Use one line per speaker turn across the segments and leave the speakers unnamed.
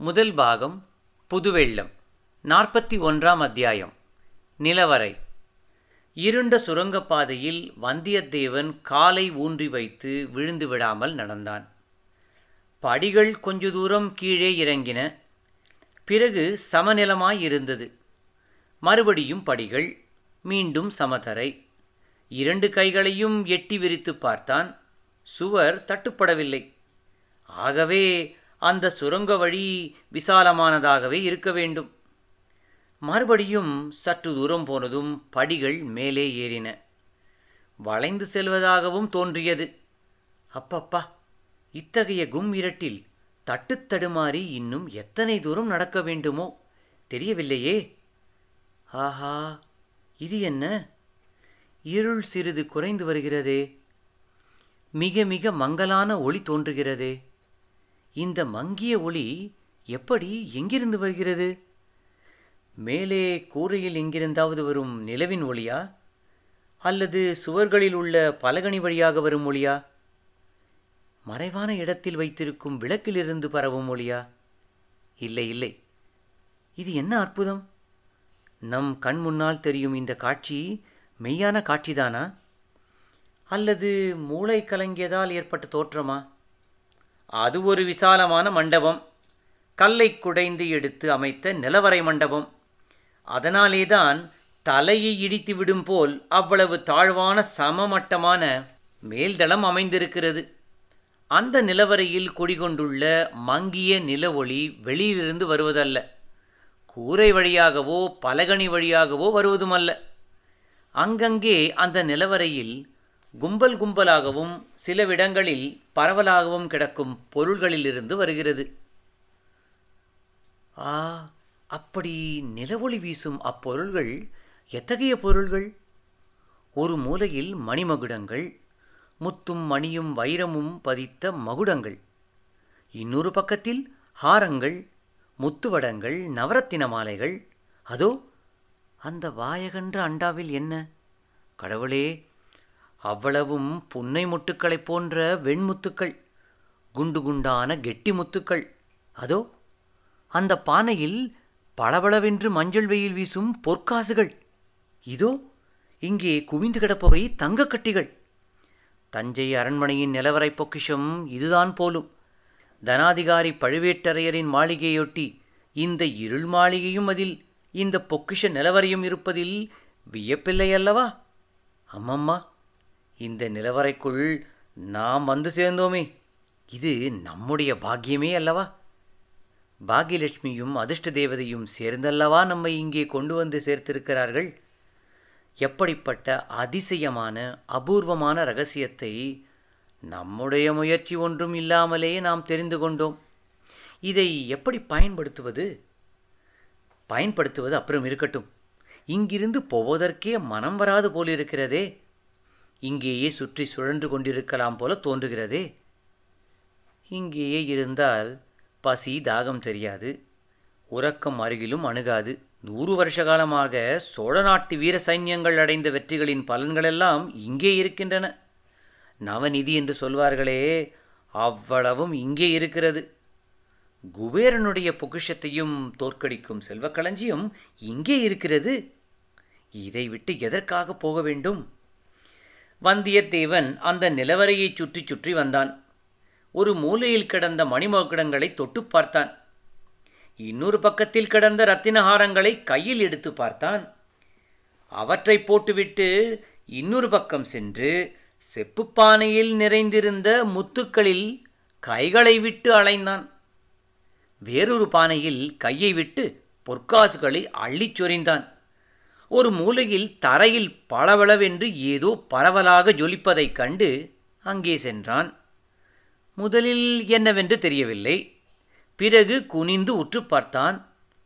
முதல் பாகம் புதுவெள்ளம் நாற்பத்தி ஒன்றாம் அத்தியாயம் நிலவரை இருண்ட சுரங்கப்பாதையில் வந்தியத்தேவன் காலை ஊன்றி வைத்து விழுந்து விடாமல் நடந்தான் படிகள் கொஞ்ச தூரம் கீழே இறங்கின பிறகு சமநிலமாய் இருந்தது மறுபடியும் படிகள் மீண்டும் சமதரை இரண்டு கைகளையும் எட்டி விரித்து பார்த்தான் சுவர் தட்டுப்படவில்லை ஆகவே அந்த சுரங்க வழி விசாலமானதாகவே இருக்க வேண்டும் மறுபடியும் சற்று தூரம் போனதும் படிகள் மேலே ஏறின வளைந்து செல்வதாகவும் தோன்றியது அப்பப்பா இத்தகைய கும் இருட்டில் தட்டுத் தடுமாறி இன்னும் எத்தனை தூரம் நடக்க வேண்டுமோ தெரியவில்லையே ஆஹா இது என்ன இருள் சிறிது குறைந்து வருகிறதே மிக மிக மங்கலான ஒளி தோன்றுகிறதே இந்த மங்கிய ஒளி எப்படி எங்கிருந்து வருகிறது மேலே கூரையில் எங்கிருந்தாவது வரும் நிலவின் ஒளியா அல்லது சுவர்களில் உள்ள பலகணி வழியாக வரும் ஒளியா மறைவான இடத்தில் வைத்திருக்கும் விளக்கிலிருந்து பரவும் ஒளியா இல்லை இல்லை இது என்ன அற்புதம் நம் கண் முன்னால் தெரியும் இந்த காட்சி மெய்யான காட்சிதானா அல்லது மூளை கலங்கியதால் ஏற்பட்ட தோற்றமா அது ஒரு விசாலமான மண்டபம் கல்லை குடைந்து எடுத்து அமைத்த நிலவரை மண்டபம் அதனாலேதான் தலையை இடித்து விடும் போல் அவ்வளவு தாழ்வான சமமட்டமான மேல்தளம் அமைந்திருக்கிறது அந்த நிலவரையில் குடிகொண்டுள்ள மங்கிய நில ஒளி வெளியிலிருந்து வருவதல்ல கூரை வழியாகவோ பலகணி வழியாகவோ வருவதுமல்ல அங்கங்கே அந்த நிலவரையில் கும்பல் கும்பலாகவும் சிலவிடங்களில் பரவலாகவும் கிடக்கும் பொருள்களிலிருந்து வருகிறது ஆ அப்படி நிலவொளி வீசும் அப்பொருள்கள் எத்தகைய பொருள்கள் ஒரு மூலையில் மணிமகுடங்கள் முத்தும் மணியும் வைரமும் பதித்த மகுடங்கள் இன்னொரு பக்கத்தில் ஹாரங்கள் முத்துவடங்கள் நவரத்தின மாலைகள் அதோ அந்த வாயகன்ற அண்டாவில் என்ன கடவுளே அவ்வளவும் புன்னை முட்டுக்களைப் போன்ற வெண்முத்துக்கள் குண்டு குண்டான கெட்டி முத்துக்கள் அதோ அந்த பானையில் பளபளவென்று மஞ்சள் வெயில் வீசும் பொற்காசுகள் இதோ இங்கே குவிந்து கிடப்பவை தங்கக்கட்டிகள் தஞ்சை அரண்மனையின் நிலவரை பொக்கிஷம் இதுதான் போலும் தனாதிகாரி பழுவேட்டரையரின் மாளிகையொட்டி இந்த இருள் மாளிகையும் அதில் இந்த பொக்கிஷ நிலவரையும் இருப்பதில் வியப்பில்லை அல்லவா அம்மம்மா இந்த நிலவரைக்குள் நாம் வந்து சேர்ந்தோமே இது நம்முடைய பாக்கியமே அல்லவா பாகியலட்சுமியும் அதிர்ஷ்ட தேவதையும் சேர்ந்தல்லவா நம்மை இங்கே கொண்டு வந்து சேர்த்திருக்கிறார்கள் எப்படிப்பட்ட அதிசயமான அபூர்வமான ரகசியத்தை நம்முடைய முயற்சி ஒன்றும் இல்லாமலே நாம் தெரிந்து கொண்டோம் இதை எப்படி பயன்படுத்துவது பயன்படுத்துவது அப்புறம் இருக்கட்டும் இங்கிருந்து போவதற்கே மனம் வராது போலிருக்கிறதே இங்கேயே சுற்றி சுழன்று கொண்டிருக்கலாம் போல தோன்றுகிறதே இங்கேயே இருந்தால் பசி தாகம் தெரியாது உறக்கம் அருகிலும் அணுகாது நூறு வருஷ காலமாக சோழ நாட்டு வீர சைன்யங்கள் அடைந்த வெற்றிகளின் பலன்களெல்லாம் இங்கே இருக்கின்றன நவநிதி என்று சொல்வார்களே அவ்வளவும் இங்கே இருக்கிறது குபேரனுடைய பொக்கிஷத்தையும் தோற்கடிக்கும் செல்வக்களஞ்சியம் இங்கே இருக்கிறது இதை விட்டு எதற்காக போக வேண்டும் வந்தியத்தேவன் அந்த நிலவரையைச் சுற்றி சுற்றி வந்தான் ஒரு மூலையில் கிடந்த மணிமகுடங்களை தொட்டு பார்த்தான் இன்னொரு பக்கத்தில் கிடந்த ரத்தினஹாரங்களை கையில் எடுத்து பார்த்தான் அவற்றை போட்டுவிட்டு இன்னொரு பக்கம் சென்று செப்புப்பானையில் நிறைந்திருந்த முத்துக்களில் கைகளை விட்டு அலைந்தான் வேறொரு பானையில் கையை விட்டு பொற்காசுகளை அள்ளிச் சொரிந்தான் ஒரு மூலையில் தரையில் பளபளவென்று ஏதோ பரவலாக ஜொலிப்பதைக் கண்டு அங்கே சென்றான் முதலில் என்னவென்று தெரியவில்லை பிறகு குனிந்து உற்று பார்த்தான்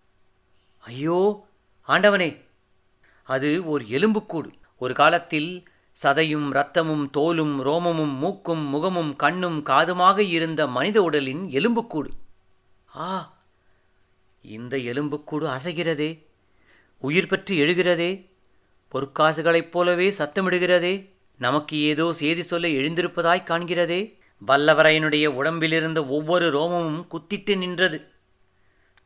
ஐயோ ஆண்டவனே அது ஒரு எலும்புக்கூடு ஒரு காலத்தில் சதையும் இரத்தமும் தோலும் ரோமமும் மூக்கும் முகமும் கண்ணும் காதுமாக இருந்த மனித உடலின் எலும்புக்கூடு ஆ இந்த எலும்புக்கூடு அசைகிறதே உயிர் பெற்று எழுகிறதே பொற்காசுகளைப் போலவே சத்தமிடுகிறதே நமக்கு ஏதோ செய்தி சொல்ல எழுந்திருப்பதாய் காண்கிறதே வல்லவரையனுடைய உடம்பிலிருந்த ஒவ்வொரு ரோமமும் குத்திட்டு நின்றது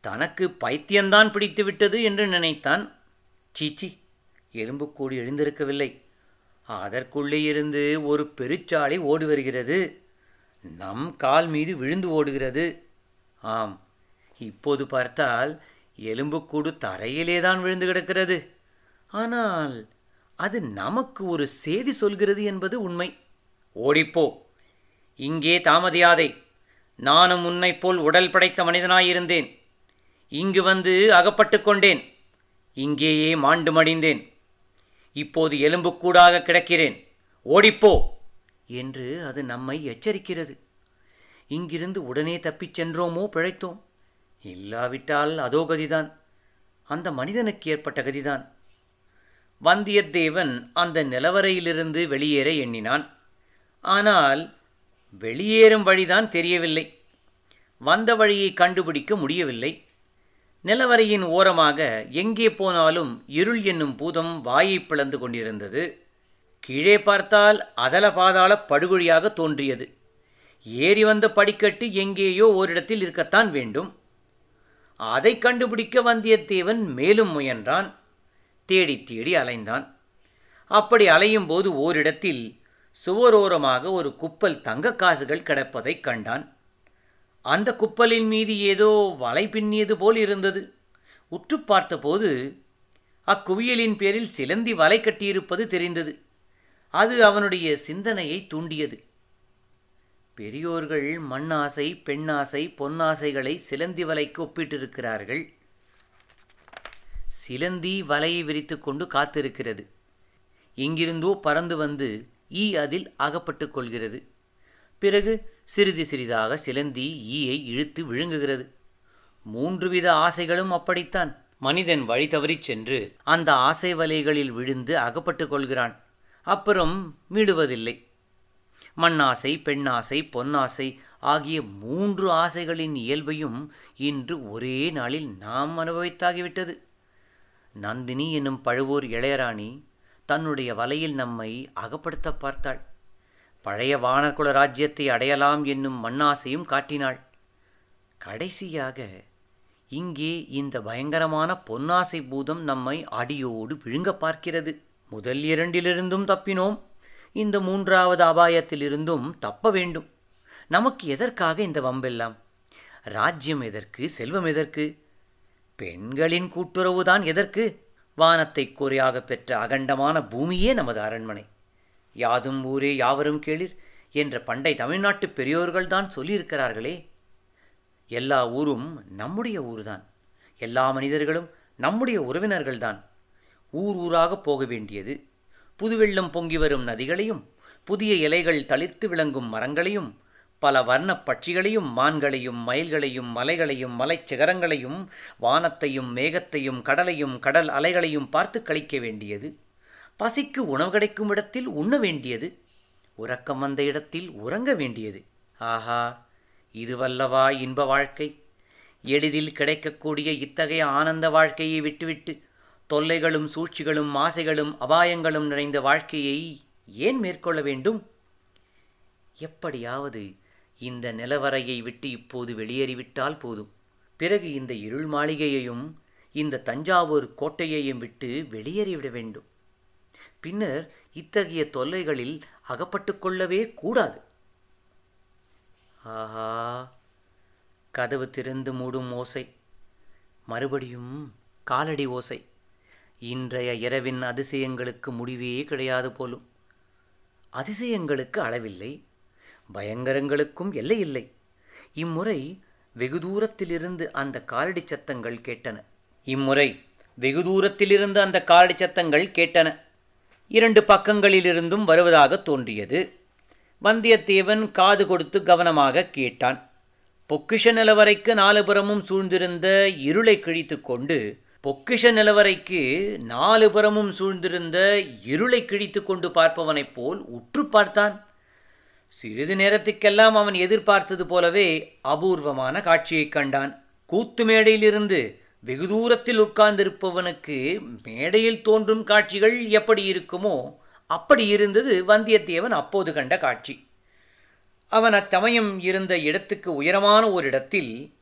தனக்கு பைத்தியம்தான் பிடித்து விட்டது என்று நினைத்தான் சீச்சி எலும்புக்கூடு எழுந்திருக்கவில்லை அதற்குள்ளே இருந்து ஒரு பெருச்சாளி ஓடி வருகிறது நம் கால் மீது விழுந்து ஓடுகிறது ஆம் இப்போது பார்த்தால் எலும்புக்கூடு தரையிலே தான் விழுந்து கிடக்கிறது ஆனால் அது நமக்கு ஒரு செய்தி சொல்கிறது என்பது உண்மை ஓடிப்போ இங்கே தாமதியாதே நானும் உன்னைப் போல் உடல் படைத்த மனிதனாயிருந்தேன் இங்கு வந்து அகப்பட்டு கொண்டேன் இங்கேயே மாண்டு மடிந்தேன் இப்போது எலும்புக்கூடாக கிடக்கிறேன் ஓடிப்போ என்று அது நம்மை எச்சரிக்கிறது இங்கிருந்து உடனே தப்பிச் சென்றோமோ பிழைத்தோம் இல்லாவிட்டால் அதோ கதிதான் அந்த மனிதனுக்கு ஏற்பட்ட கதிதான் வந்தியத்தேவன் அந்த நிலவரையிலிருந்து வெளியேற எண்ணினான் ஆனால் வெளியேறும் வழிதான் தெரியவில்லை வந்த வழியை கண்டுபிடிக்க முடியவில்லை நிலவரையின் ஓரமாக எங்கே போனாலும் இருள் என்னும் பூதம் வாயை பிளந்து கொண்டிருந்தது கீழே பார்த்தால் அதல பாதாள படுகொழியாக தோன்றியது ஏறி வந்த படிக்கட்டு எங்கேயோ ஓரிடத்தில் இருக்கத்தான் வேண்டும் அதை கண்டுபிடிக்க வந்தியத்தேவன் மேலும் முயன்றான் தேடி தேடி அலைந்தான் அப்படி அலையும் போது ஓரிடத்தில் சுவரோரமாக ஒரு குப்பல் தங்க காசுகள் கிடப்பதைக் கண்டான் அந்த குப்பலின் மீது ஏதோ வலை பின்னியது போல் இருந்தது உற்று பார்த்தபோது அக்குவியலின் பேரில் சிலந்தி வலை கட்டியிருப்பது தெரிந்தது அது அவனுடைய சிந்தனையை தூண்டியது பெரியோர்கள் மண்ணாசை பெண்ணாசை பொன்னாசைகளை சிலந்தி வலைக்கு ஒப்பிட்டிருக்கிறார்கள் சிலந்தி வலையை விரித்து கொண்டு காத்திருக்கிறது எங்கிருந்தோ பறந்து வந்து ஈ அதில் அகப்பட்டு கொள்கிறது பிறகு சிறிது சிறிதாக சிலந்தி ஈயை இழுத்து விழுங்குகிறது மூன்று வித ஆசைகளும் அப்படித்தான் மனிதன் வழி தவறிச் சென்று அந்த ஆசை வலைகளில் விழுந்து அகப்பட்டு கொள்கிறான் அப்புறம் மீடுவதில்லை மண்ணாசை பெண்ணாசை பொன்னாசை ஆகிய மூன்று ஆசைகளின் இயல்பையும் இன்று ஒரே நாளில் நாம் அனுபவித்தாகிவிட்டது நந்தினி என்னும் பழுவூர் இளையராணி தன்னுடைய வலையில் நம்மை அகப்படுத்த பார்த்தாள் பழைய வானர்குல ராஜ்யத்தை அடையலாம் என்னும் மண்ணாசையும் காட்டினாள் கடைசியாக இங்கே இந்த பயங்கரமான பொன்னாசை பூதம் நம்மை அடியோடு விழுங்க பார்க்கிறது முதல் இரண்டிலிருந்தும் தப்பினோம் இந்த மூன்றாவது அபாயத்திலிருந்தும் தப்ப வேண்டும் நமக்கு எதற்காக இந்த வம்பெல்லாம் ராஜ்யம் எதற்கு செல்வம் எதற்கு பெண்களின் கூட்டுறவுதான் எதற்கு வானத்தை குறையாக பெற்ற அகண்டமான பூமியே நமது அரண்மனை யாதும் ஊரே யாவரும் கேளிர் என்ற பண்டை தமிழ்நாட்டு பெரியோர்கள்தான் சொல்லியிருக்கிறார்களே எல்லா ஊரும் நம்முடைய ஊர்தான் எல்லா மனிதர்களும் நம்முடைய உறவினர்கள்தான் ஊர் ஊராக போக வேண்டியது புதுவெள்ளம் பொங்கி வரும் நதிகளையும் புதிய இலைகள் தளிர்த்து விளங்கும் மரங்களையும் பல வர்ணப் பட்சிகளையும் மான்களையும் மயில்களையும் மலைகளையும் மலைச்சிகரங்களையும் வானத்தையும் மேகத்தையும் கடலையும் கடல் அலைகளையும் பார்த்து கழிக்க வேண்டியது பசிக்கு உணவு கிடைக்கும் இடத்தில் உண்ண வேண்டியது உறக்கம் வந்த இடத்தில் உறங்க வேண்டியது ஆஹா இதுவல்லவா இன்ப வாழ்க்கை எளிதில் கிடைக்கக்கூடிய இத்தகைய ஆனந்த வாழ்க்கையை விட்டுவிட்டு தொல்லைகளும் சூழ்ச்சிகளும் ஆசைகளும் அபாயங்களும் நிறைந்த வாழ்க்கையை ஏன் மேற்கொள்ள வேண்டும் எப்படியாவது இந்த நிலவரையை விட்டு இப்போது வெளியேறிவிட்டால் போதும் பிறகு இந்த இருள் மாளிகையையும் இந்த தஞ்சாவூர் கோட்டையையும் விட்டு வெளியேறிவிட வேண்டும் பின்னர் இத்தகைய தொல்லைகளில் அகப்பட்டு கொள்ளவே கூடாது ஆஹா கதவு திறந்து மூடும் ஓசை மறுபடியும் காலடி ஓசை இன்றைய இரவின் அதிசயங்களுக்கு முடிவே கிடையாது போலும் அதிசயங்களுக்கு அளவில்லை பயங்கரங்களுக்கும் எல்லை இல்லை இம்முறை வெகு தூரத்திலிருந்து அந்த காலடி சத்தங்கள் கேட்டன இம்முறை வெகு தூரத்திலிருந்து அந்த காலடி சத்தங்கள் கேட்டன இரண்டு பக்கங்களிலிருந்தும் வருவதாக தோன்றியது வந்தியத்தேவன் காது கொடுத்து கவனமாக கேட்டான் பொக்கிஷ நிலவரைக்கு நாலுபுறமும் சூழ்ந்திருந்த இருளை கிழித்து கொண்டு பொக்கிஷ நிலவரைக்கு நாலு புறமும் சூழ்ந்திருந்த இருளை கிழித்து கொண்டு பார்ப்பவனைப் போல் உற்று பார்த்தான் சிறிது நேரத்துக்கெல்லாம் அவன் எதிர்பார்த்தது போலவே அபூர்வமான காட்சியைக் கண்டான் கூத்து மேடையிலிருந்து வெகு தூரத்தில் உட்கார்ந்திருப்பவனுக்கு மேடையில் தோன்றும் காட்சிகள் எப்படி இருக்குமோ அப்படி இருந்தது வந்தியத்தேவன் அப்போது கண்ட காட்சி அவன் அச்சமயம் இருந்த இடத்துக்கு உயரமான ஒரு இடத்தில்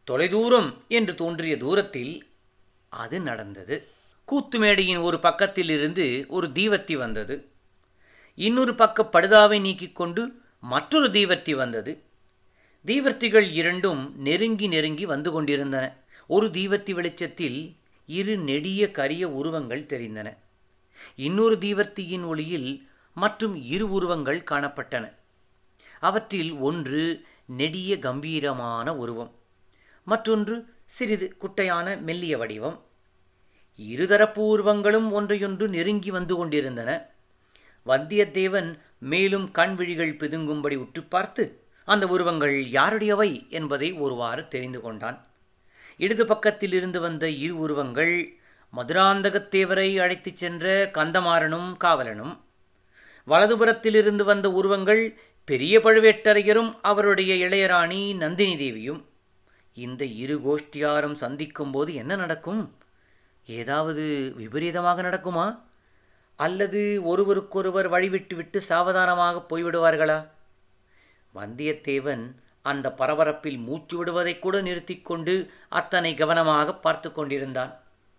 தொலைதூரம் என்று தோன்றிய தூரத்தில் அது நடந்தது கூத்துமேடையின் ஒரு பக்கத்தில் இருந்து ஒரு தீவர்த்தி வந்தது இன்னொரு பக்க படுதாவை நீக்கிக் கொண்டு மற்றொரு தீவர்த்தி வந்தது தீவர்த்திகள் இரண்டும் நெருங்கி நெருங்கி வந்து கொண்டிருந்தன ஒரு தீவர்த்தி வெளிச்சத்தில் இரு நெடிய கரிய உருவங்கள் தெரிந்தன இன்னொரு தீவர்த்தியின் ஒளியில் மற்றும் இரு உருவங்கள் காணப்பட்டன அவற்றில் ஒன்று நெடிய கம்பீரமான உருவம் மற்றொன்று சிறிது குட்டையான மெல்லிய வடிவம் இருதரப்பு உருவங்களும் ஒன்றையொன்று நெருங்கி வந்து கொண்டிருந்தன வந்தியத்தேவன் மேலும் கண்விழிகள் பிதுங்கும்படி உற்று பார்த்து அந்த உருவங்கள் யாருடையவை என்பதை ஒருவாறு தெரிந்து கொண்டான் இடது பக்கத்தில் இருந்து வந்த இரு உருவங்கள் மதுராந்தகத்தேவரை அழைத்துச் சென்ற கந்தமாறனும் காவலனும் வலதுபுறத்திலிருந்து வந்த உருவங்கள் பெரிய பழுவேட்டரையரும் அவருடைய இளையராணி நந்தினி தேவியும் இந்த இரு கோஷ்டியாரும் சந்திக்கும் போது என்ன நடக்கும் ஏதாவது விபரீதமாக நடக்குமா அல்லது ஒருவருக்கொருவர் வழிவிட்டு விட்டு சாவதானமாக போய்விடுவார்களா வந்தியத்தேவன் அந்த பரபரப்பில் மூச்சு விடுவதை கூட நிறுத்திக் கொண்டு அத்தனை கவனமாக பார்த்து கொண்டிருந்தான்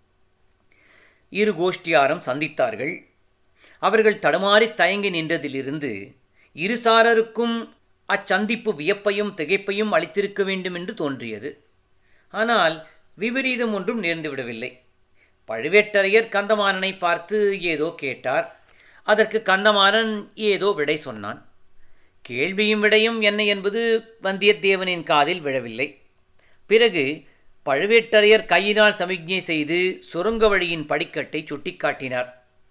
இரு கோஷ்டியாரும் சந்தித்தார்கள் அவர்கள் தடுமாறி தயங்கி நின்றதிலிருந்து இருசாரருக்கும் அச்சந்திப்பு வியப்பையும் திகைப்பையும் அளித்திருக்க வேண்டும் என்று தோன்றியது ஆனால் விபரீதம் ஒன்றும் நேர்ந்துவிடவில்லை பழுவேட்டரையர் கந்தமாறனை பார்த்து ஏதோ கேட்டார் அதற்கு கந்தமாறன் ஏதோ விடை சொன்னான் கேள்வியும் விடையும் என்ன என்பது வந்தியத்தேவனின் காதில் விழவில்லை பிறகு பழுவேட்டரையர் கையினால் சமிக்ஞை செய்து சுரங்க வழியின் படிக்கட்டை சுட்டிக்காட்டினார்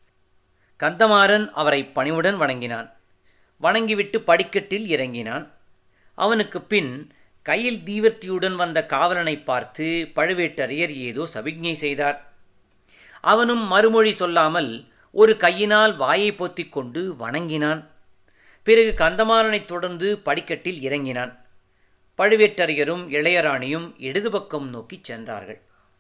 கந்தமாறன் அவரை பணிவுடன் வணங்கினான் வணங்கிவிட்டு படிக்கட்டில் இறங்கினான் அவனுக்கு பின் கையில் தீவர்த்தியுடன் வந்த காவலனை பார்த்து பழுவேட்டரையர் ஏதோ சமிக்ஞை செய்தார் அவனும் மறுமொழி சொல்லாமல் ஒரு கையினால் வாயை பொத்திக் கொண்டு வணங்கினான் பிறகு கந்தமாறனைத் தொடர்ந்து படிக்கட்டில் இறங்கினான் பழுவேட்டரையரும் இளையராணியும் இடது பக்கம் நோக்கிச் சென்றார்கள்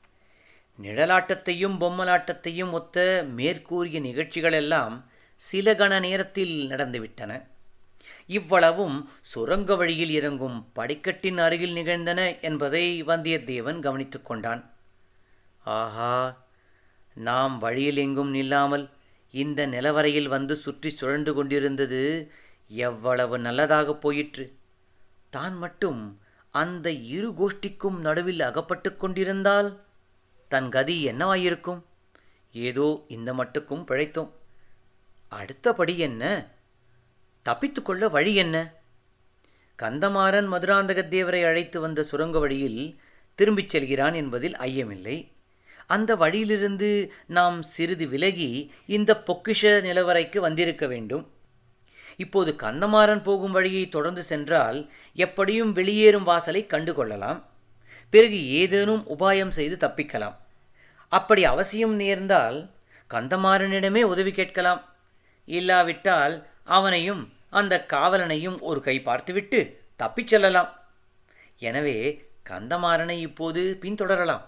நிழலாட்டத்தையும் பொம்மலாட்டத்தையும் ஒத்த மேற்கூறிய நிகழ்ச்சிகளெல்லாம் சில கண நேரத்தில் நடந்துவிட்டன இவ்வளவும் சுரங்க வழியில் இறங்கும் படிக்கட்டின் அருகில் நிகழ்ந்தன என்பதை வந்தியத்தேவன் கவனித்துக் கொண்டான் ஆஹா நாம் வழியில் எங்கும் நில்லாமல் இந்த நிலவரையில் வந்து சுற்றி சுழன்று கொண்டிருந்தது எவ்வளவு நல்லதாக போயிற்று தான் மட்டும் அந்த இரு கோஷ்டிக்கும் நடுவில் அகப்பட்டு கொண்டிருந்தால் தன் கதி என்னவாயிருக்கும் ஏதோ இந்த மட்டுக்கும் பிழைத்தோம் அடுத்தபடி என்ன தப்பித்துக்கொள்ள வழி என்ன கந்தமாறன் மதுராந்தகத்தேவரை அழைத்து வந்த சுரங்க வழியில் திரும்பிச் செல்கிறான் என்பதில் ஐயமில்லை அந்த வழியிலிருந்து நாம் சிறிது விலகி இந்த பொக்கிஷ நிலவரைக்கு வந்திருக்க வேண்டும் இப்போது கந்தமாறன் போகும் வழியை தொடர்ந்து சென்றால் எப்படியும் வெளியேறும் வாசலை கண்டு கொள்ளலாம் பிறகு ஏதேனும் உபாயம் செய்து தப்பிக்கலாம் அப்படி அவசியம் நேர்ந்தால் கந்தமாறனிடமே உதவி கேட்கலாம் இல்லாவிட்டால் அவனையும் அந்த காவலனையும் ஒரு கை பார்த்துவிட்டு தப்பிச் செல்லலாம் எனவே கந்தமாறனை இப்போது பின்தொடரலாம்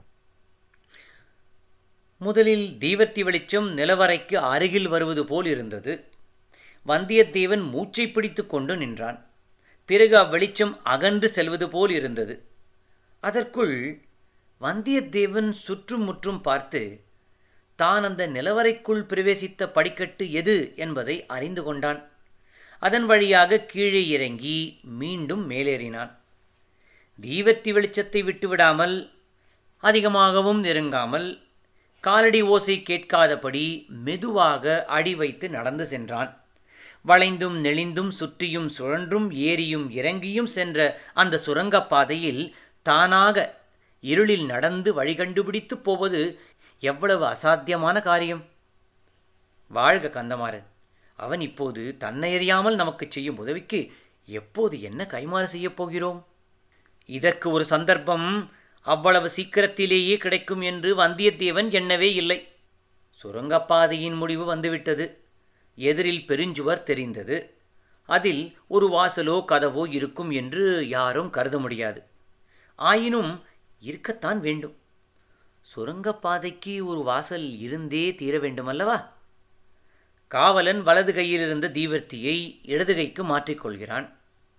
முதலில் தீவர்த்தி வெளிச்சம் நிலவரைக்கு அருகில் வருவது போல் இருந்தது வந்தியத்தேவன் மூச்சை பிடித்து கொண்டு நின்றான் பிறகு அவ்வெளிச்சம் அகன்று செல்வது போல் இருந்தது அதற்குள் வந்தியத்தேவன் சுற்றும் முற்றும் பார்த்து தான் அந்த நிலவரைக்குள் பிரவேசித்த படிக்கட்டு எது என்பதை அறிந்து கொண்டான் அதன் வழியாக கீழே இறங்கி மீண்டும் மேலேறினான் தீவர்த்தி வெளிச்சத்தை விட்டுவிடாமல் அதிகமாகவும் நெருங்காமல் காலடி ஓசை கேட்காதபடி மெதுவாக அடி வைத்து நடந்து சென்றான் வளைந்தும் நெளிந்தும் சுற்றியும் சுழன்றும் ஏறியும் இறங்கியும் சென்ற அந்த சுரங்கப்பாதையில் தானாக இருளில் நடந்து வழி கண்டுபிடித்து போவது எவ்வளவு அசாத்தியமான காரியம் வாழ்க கந்தமாறன் அவன் இப்போது தன்னை அறியாமல் நமக்கு செய்யும் உதவிக்கு எப்போது என்ன கைமாறு செய்யப் போகிறோம் இதற்கு ஒரு சந்தர்ப்பம் அவ்வளவு சீக்கிரத்திலேயே கிடைக்கும் என்று வந்தியத்தேவன் எண்ணவே இல்லை சுரங்கப்பாதையின் முடிவு வந்துவிட்டது எதிரில் பெருஞ்சுவர் தெரிந்தது அதில் ஒரு வாசலோ கதவோ இருக்கும் என்று யாரும் கருத முடியாது ஆயினும் இருக்கத்தான் வேண்டும் சுரங்கப்பாதைக்கு ஒரு வாசல் இருந்தே தீர வேண்டுமல்லவா காவலன் வலது கையில் இருந்த தீவர்த்தியை இடது கைக்கு மாற்றிக்கொள்கிறான்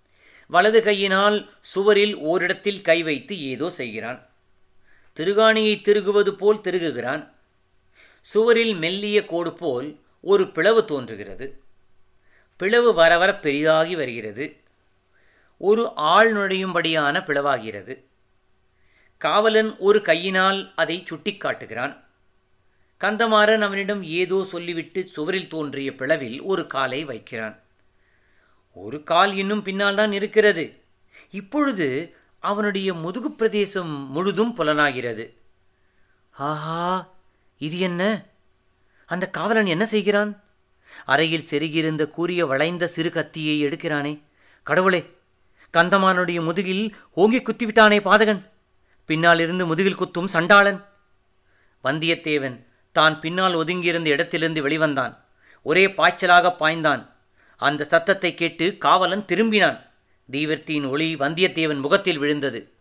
வலது கையினால் சுவரில் ஓரிடத்தில் கை வைத்து ஏதோ செய்கிறான் திருகாணியை திருகுவது போல் திருகுகிறான் சுவரில் மெல்லிய கோடு போல் ஒரு பிளவு தோன்றுகிறது பிளவு வர வர பெரிதாகி வருகிறது ஒரு ஆள் நுழையும்படியான பிளவாகிறது காவலன் ஒரு கையினால் அதை சுட்டிக்காட்டுகிறான் கந்தமாறன் அவனிடம் ஏதோ சொல்லிவிட்டு சுவரில் தோன்றிய பிளவில் ஒரு காலை வைக்கிறான் ஒரு கால் இன்னும் பின்னால் தான் இருக்கிறது இப்பொழுது அவனுடைய முதுகு பிரதேசம் முழுதும் புலனாகிறது ஆஹா இது என்ன அந்த காவலன் என்ன செய்கிறான் அறையில் செருகியிருந்த கூறிய வளைந்த சிறு கத்தியை எடுக்கிறானே கடவுளே கந்தமானுடைய முதுகில் ஓங்கி குத்திவிட்டானே பாதகன் பின்னால் இருந்து முதுகில் குத்தும் சண்டாளன் வந்தியத்தேவன் தான் பின்னால் ஒதுங்கியிருந்த இடத்திலிருந்து வெளிவந்தான் ஒரே பாய்ச்சலாக பாய்ந்தான் அந்த சத்தத்தை கேட்டு காவலன் திரும்பினான் தீவர்த்தியின் ஒளி வந்தியத்தேவன் முகத்தில் விழுந்தது